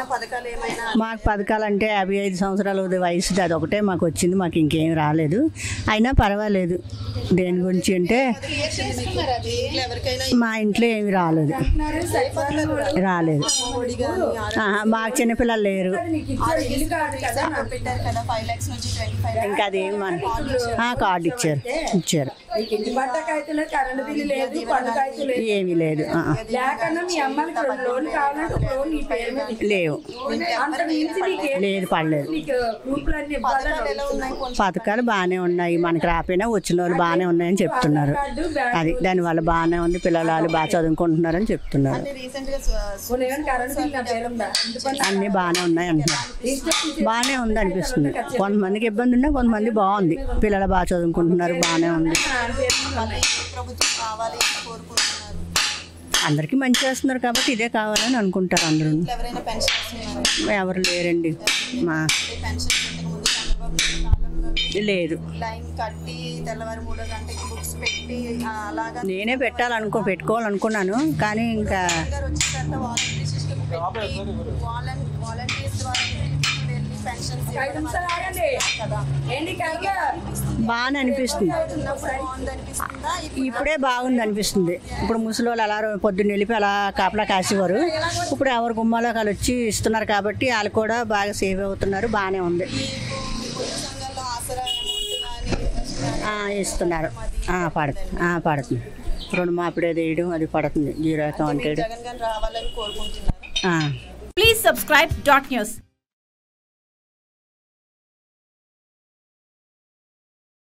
పథకాలు ఏమైనా మాకు పథకాలు అంటే యాభై ఐదు సంవత్సరాల వయసు అది ఒకటే మాకు వచ్చింది మాకు ఇంకేం రాలేదు అయినా పర్వాలేదు దేని గురించి అంటే ఇంట్లో ఎవరికైనా మా ఇంట్లో ఏమి రాలేదు రాలేదు మోడీ గాని ఆహా, మాకు చిన్నపిల్లలు లేరు ఎగ్జాంపుల్ పెట్టారు కదా ఫైవ్ లాక్స్ నుంచి ట్వంటీ ఫైవ్ ఇంకా అది ఏం మన ఆ, కార్డు ఇచ్చారు ఇచ్చారు ఇంటి పట్టకైతే లేదు కరెంట్ బిల్లు లేదు పండుగైతే లేదు ఏమీ లేదు ఆ, ఆ. లేకన్నా మీ అమ్మాయికి రెండు లోన్ కావాలంటే ఒక లోన్ నీ పేరు మీద ఇవ్వు. లేవు అంత మించి నీకేం లేదు పడలేదు నీకు గ్రూపులు అన్ని ఇవ్వాలని ఎలా ఉన్నాయి కొంచెం పథకాలు బాగానే ఉన్నాయి మనకి రాపోయినా వచ్చిన వాళ్ళు బాగానే ఉన్నాయని చెప్తున్నారు అది దానివల్ల బాగానే ఉంది పిల్లలు వాళ్ళు బాగా చదువుకుంటున్నారని చెప్తున్నారు రీసెంట్ గా స్వ- పోనీ ఏమైనా కరెంట్ బిల్ నా పేరు ఉందా ఇంటి పన్ను అన్నీ బాగానే ఉన్నాయి అంటున్నారు బాగానే ఉంది అనిపిస్తుంది కొంతమందికి ఇబ్బంది ఉన్నా కొంతమంది బాగుంది పిల్లలు బాగా చదువుకుంటున్నారు బాగానే ఉంది నా పేరు మీద వాళ్ళ ఈ ప్రభుత్వం కావాలి అని కోరుకుంటున్నారు అందరికీ మంచి చేస్తున్నారు కాబట్టి ఇదే కావాలని అనుకుంటారు అందరూ ఎవరైనా పెన్షన్ ఇస్తున్నారు ఎవరు లేరండి మా పెన్షన్ ఇంతకు ముందు చంద్రబాబు నాయుడు కాలంలో లేదు లైన్ కట్టి తెల్లవారు మూడో గంటకి బుక్స్ పెట్టి ఆ, అలాగా నేనే పెట్టాలనుకో పెట్టుకోవాలనుకున్నాను కానీ ఇంకా గారు వచ్చిన తర్వాత వాలంటరీ సిస్టమ్ పెట్టి వాలం వాలంటీర్స్ ద్వారా ఇంటికి వెళ్ళి పెన్షన్స్ ఐదు నిమిషాలు ఆగండి కదా ఏంటి కాక బాగానే అనిపిస్తుంది ఉన్నప్పుడు బాగుంది అనిపిస్తుందా ఇప్పుడే బాగుంది అనిపిస్తుంది ఇప్పుడు ముసలి వాళ్ళు అలా పొద్దున్న వెళ్ళి అలా కాపలా కాసేవారు ఇప్పుడు ఎవరు గుమ్మాలో వాళ్ళు వచ్చి ఇస్తున్నారు కాబట్టి వాళ్ళు కూడా బాగా సేవ్ అవుతున్నారు బాగానే ఉంది పొదుపు సంఘాల్లో ఆసరా అమౌంట్ కానీ ఆ, ఇస్తున్నారు ఆ, పడుతుంది ఆ, పడుతుంది రుణమాపిడి అది వేయడం అది పడుతుంది జీరో అకౌంట్ వేయడం జగన్ గారు రావాలని కోరుకుంటున్నారు ఆ. Please subscribe dot news